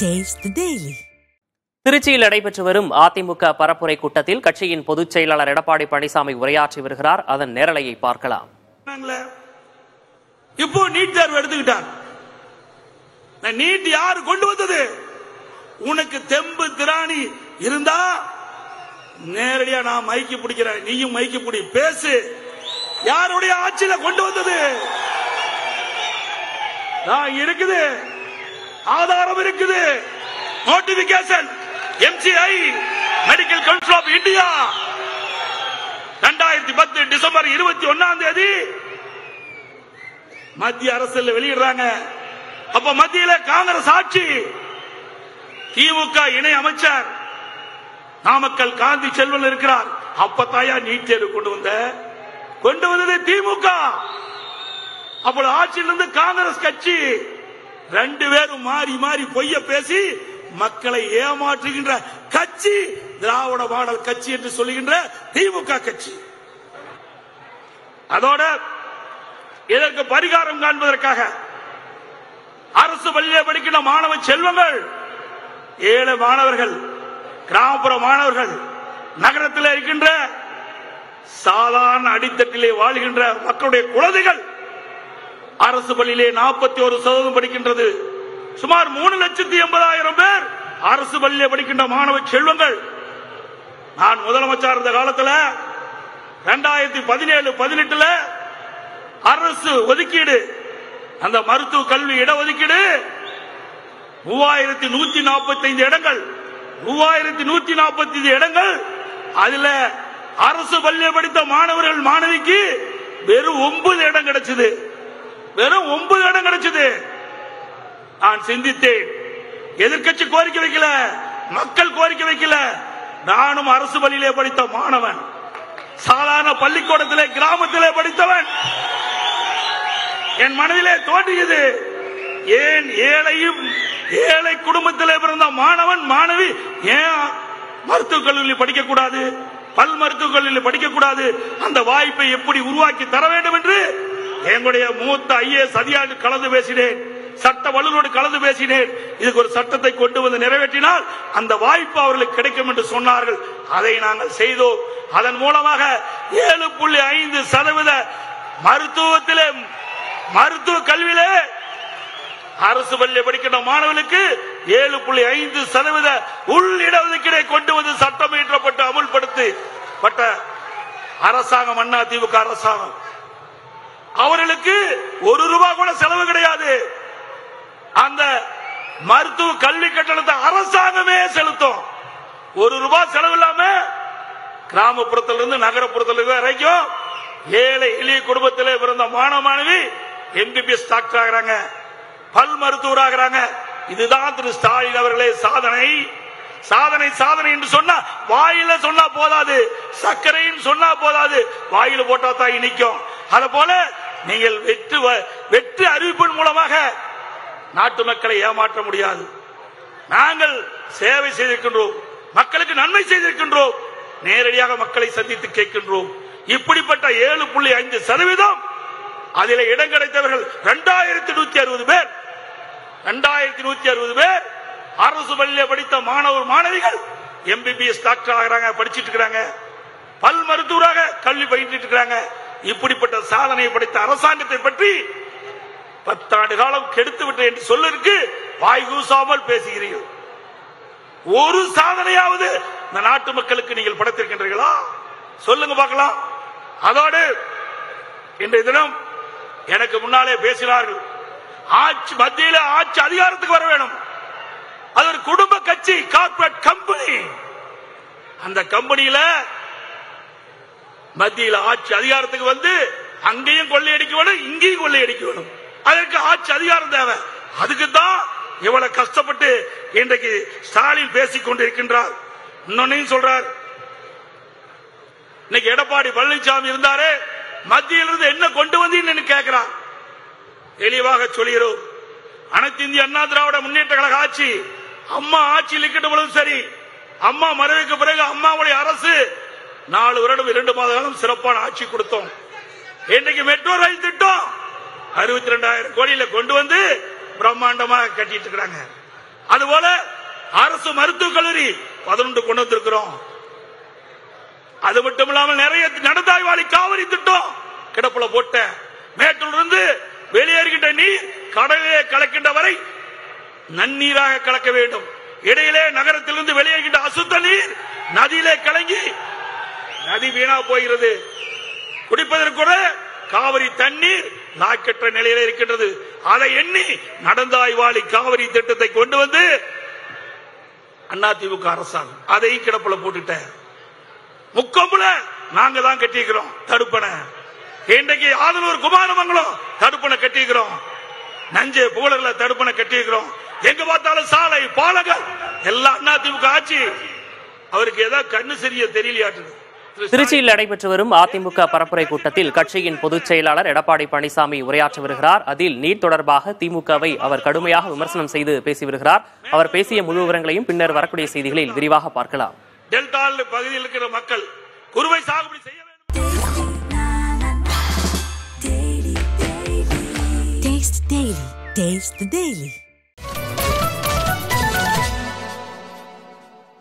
Taste the Daily. திருச்சியில் நடைபெற்று வரும் அதிமுக பரப்புரை கூட்டத்தில் கட்சியின் பொதுச் செயலாளர் எடப்பாடி பழனிசாமி உரையாற்றி வருகிறார் அதன் நேரலையை பார்க்கலாம் சொன்னாங்களே. இப்போ நீட் தேர்வு எடுத்துக்கிட்டார் நான் நீட் யாரு கொண்டு வந்தது உனக்கு தெம்பு திராணி இருந்தா நேரடியா நான் மைக்கு பிடிக்கிறேன் நீயும் மைக்கு பிடி பேசு யாருடைய ஆட்சியில கொண்டு வந்தது நான் இருக்குது ஆதாரம் இருக்குது notification MCI medical council of India ரெண்டாயிரத்தி பத்து டிசம்பர் இருபத்தி ஒன்னாம் தேதி மத்திய அரசுல வெளியிடுறாங்க அப்ப மத்தியில காங்கிரஸ் ஆட்சி திமுக இணை அமைச்சர் நாமக்கல் காந்தி செல்வன் இருக்கிறார் அப்பத்தாயா நீட் தேர்வு கொண்டு வந்த கொண்டு வந்தது திமுக அப்பொழுது ஆட்சியிலிருந்து காங்கிரஸ் கட்சி ரெண்டு பேரும் மாறி மாறி பொய்ய பேசி மக்களை ஏமாற்றுகின்ற கட்சி திராவிட மாடல் கட்சி என்று சொல்லுகின்ற திமுக கட்சி அதோட இதற்கு பரிகாரம் காண்பதற்காக அரசு பள்ளியில் படிக்கின்ற மாணவ செல்வங்கள் ஏழை மாணவர்கள் கிராமப்புற மாணவர்கள் நகரத்தில் இருக்கின்ற சாதாரண அடித்தட்டிலே வாழ்கின்ற மக்களுடைய குழந்தைகள் அரசு பள்ளியிலே நாற்பத்தி ஒரு சதவீதம் படிக்கின்றது சுமார் மூணு லட்சத்தி எண்பதாயிரம் பேர் அரசு பள்ளியிலே படிக்கின்ற மாணவ செல்வங்கள் நான் முதலமைச்சர் இருந்த காலத்தில் ரெண்டாயிரத்தி பதினேழு பதினெட்டுல அரசு ஒதுக்கீடு அந்த மருத்துவ கல்வி இடஒதுக்கீடு மூவாயிரத்தி நூத்தி நாற்பத்தி ஐந்து இடங்கள் மூவாயிரத்தி நூத்தி நாற்பத்தி ஐந்து இடங்கள் அதுல அரசு பள்ளியை படித்த மாணவர்கள் மாணவிக்கு வெறும் ஒன்பது இடம் கிடைச்சது வெறும் ஒன்பது இடம் கிடைச்சது நான் சிந்தித்தேன் எதிர்க்கட்சி கோரிக்கை வைக்கல மக்கள் கோரிக்கை வைக்கல நானும் அரசு பள்ளியிலே படித்த மாணவன் சாதாரண பள்ளிக்கூடத்திலே கிராமத்திலே படித்தவன் என் மனதிலே தோன்றியது ஏன் ஏழையும் ஏழை குடும்பத்திலே பிறந்த மாணவன் மாணவி ஏன் மருத்துவக் கல்லூரியில் படிக்கக்கூடாது பல் மருத்துவக் கல்லூரியில் படிக்கக்கூடாது அந்த வாய்ப்பை எப்படி உருவாக்கி தர வேண்டும் என்று எங்களுடைய மூத்த ஐஏஎஸ் அதிகாரி கலந்து பேசினேன் சட்ட வல்லுநரோடு கலந்து பேசினேன் இதுக்கு ஒரு சட்டத்தை கொண்டு வந்து நிறைவேற்றினால் அந்த வாய்ப்பு அவர்களுக்கு கிடைக்கும் என்று சொன்னார்கள் அதை நாங்கள் செய்தோம் அதன் மூலமாக ஏழு புள்ளி ஐந்து சதவீத மருத்துவத்திலே மருத்துவ கல்வியிலே அரசு பள்ளியை படிக்கின்ற மாணவர்களுக்கு ஏழு புள்ளி ஐந்து சதவீத உள் இடஒதுக்கீடை கொண்டு வந்து சட்டம் இயற்றப்பட்டு அமுல்படுத்தப்பட்ட அரசாங்கம் அண்ணா திமுக அரசாங்கம் அவர்களுக்கு ஒரு ரூபாய் கூட செலவு கிடையாது அந்த மருத்துவ கல்வி கட்டணத்தை அரசாங்கமே செலுத்தும் ஒரு ரூபாய் செலவு இல்லாம கிராமப்புறத்திலிருந்து நகரப்புறத்தில் வரைக்கும் ஏழை எளிய குடும்பத்திலே பிறந்த மாணவ மாணவி எம்பிபிஎஸ் டாக்டர் ஆகிறாங்க பல் மருத்துவர் ஆகிறாங்க இதுதான் திரு ஸ்டாலின் அவர்களே சாதனை சாதனை சாதனை என்று சொன்னா வாயில சொன்னா போதாது சர்க்கரைன்னு சொன்னா போதாது வாயில போட்டா தான் இனிக்கும் அத போல நீங்கள் வெற்று வ- வெற்று அறிவிப்பின் மூலமாக நாட்டு மக்களை ஏமாற்ற முடியாது நாங்கள் சேவை செய்திருக்கின்றோம் மக்களுக்கு நன்மை செய்திருக்கின்றோம் நேரடியாக மக்களை சந்தித்து கேட்கின்றோம் இப்படிப்பட்ட ஏழு புள்ளி ஐந்து சதவீதம் அதில் இடம் கிடைத்தவர்கள் இரண்டாயிரத்தி நூத்தி அறுபது பேர் இரண்டாயிரத்தி நூத்தி அறுபது பேர் அரசு பள்ளியில் படித்த மாணவர் மாணவிகள் எம்பிபிஎஸ் டாக்டர் ஆகிறாங்க படிச்சிட்டு இருக்கிறாங்க பல் மருத்துவராக கல்வி பயின்றிட்டு இருக்கிறாங்க இப்படிப்பட்ட சாதனையை படைத்த அரசாங்கத்தை பற்றி பத்தாண்டு காலம் கெடுத்து விட்டேன் என்று சொல்லிருக்கு வாய் கூசாமல் பேசுகிறீர்கள் ஒரு சாதனையாவது இந்த நாட்டு மக்களுக்கு நீங்கள் படைத்திருக்கின்றீர்களா சொல்லுங்க பார்க்கலாம் அதோடு இன்றைய தினம் எனக்கு முன்னாலே பேசினார்கள் ஆட்சி மத்தியில ஆட்சி அதிகாரத்துக்கு வர வேணும் அது ஒரு குடும்ப கட்சி கார்பரேட் கம்பெனி அந்த கம்பெனியில மத்தியில ஆட்சி அதிகாரத்துக்கு வந்து அங்கேயும் கொள்ளையடிக்க வேணும் இங்கேயும் கொள்ளையடிக்க வேணும் அதற்கு ஆட்சி அதிகாரம் தேவை அதுக்கு தான் இவ்வளவு கஷ்டப்பட்டு இன்றைக்கு ஸ்டாலின் பேசிக் கொண்டிருக்கின்றார் இன்னொன்னையும் சொல்றார் இன்னைக்கு எடப்பாடி பழனிசாமி இருந்தாரு மத்தியிலிருந்து என்ன கொண்டு வந்தீங்கன்னு கேட்கிறார் தெளிவாக சொல்கிறோம் அனைத்து இந்திய அண்ணா திராவிட முன்னேற்ற கழக ஆட்சி அம்மா ஆட்சியில் இருக்கின்ற பொழுதும் சரி அம்மா மறைவுக்கு பிறகு அம்மாவுடைய அரசு நாலு வருடம் இரண்டு மாத காலம் சிறப்பான ஆட்சி கொடுத்தோம் இன்றைக்கு மெட்ரோ ரயில் திட்டம் அறுபத்தி ரெண்டாயிரம் கோடியில கொண்டு வந்து பிரம்மாண்டமாக கட்டிட்டு இருக்கிறாங்க அதுபோல அரசு மருத்துவக் கல்லூரி பதினொன்று கொண்டு வந்திருக்கிறோம் அது மட்டும் இல்லாமல் நிறைய நடந்தாய்வாளி காவிரி திட்டம் கிடப்புல போட்ட மேட்டூர் இருந்து வெளியேறுகின்ற நீர் கடலிலே கலக்கின்ற வரை நன்னீராக கலக்க வேண்டும் இடையிலே நகரத்திலிருந்து வெளியேறுகின்ற அசுத்த நீர் நதியிலே கலங்கி நதி வீணா போகிறது குடிப்பதற்கு கூட காவிரி தண்ணீர் நாக்கற்ற நிலையில இருக்கின்றது அதை எண்ணி நடந்தாய்வாளி காவிரி திட்டத்தை கொண்டு வந்து அதிமுக அரசாங்கம் அதையும் கிடப்புல போட்டுட்ட முக்கொம்புல நாங்க தான் கட்டிக்கிறோம் தடுப்பணை இன்றைக்கு ஆதனூர் குமாரமங்கலம் தடுப்பணை கட்டிக்கிறோம் நஞ்சை புகழர்ல தடுப்பணை கட்டிக்கிறோம் எங்க பார்த்தாலும் சாலை பாலங்கள் எல்லாம் அதிமுக ஆட்சி அவருக்கு ஏதாவது கண்ணு சரிய தெரியலையாட்டுது திரு திருச்சியில் நடைபெற்று வரும் அதிமுக பரப்புரை கூட்டத்தில் கட்சியின் பொதுச் செயலாளர் எடப்பாடி பழனிசாமி உரையாற்றி வருகிறார் அதில் நீட் தொடர்பாக திமுகவை அவர் கடுமையாக விமர்சனம் செய்து பேசி வருகிறார் அவர் பேசிய முழு விவரங்களையும் பின்னர் வரக்கூடிய செய்திகளில் விரிவாக பார்க்கலாம் டெல்டா பகுதியில் இருக்கிற மக்கள் குறுவை சாகுபடி செய்ய வேண்டும் Taste the Daily. Taste the Daily.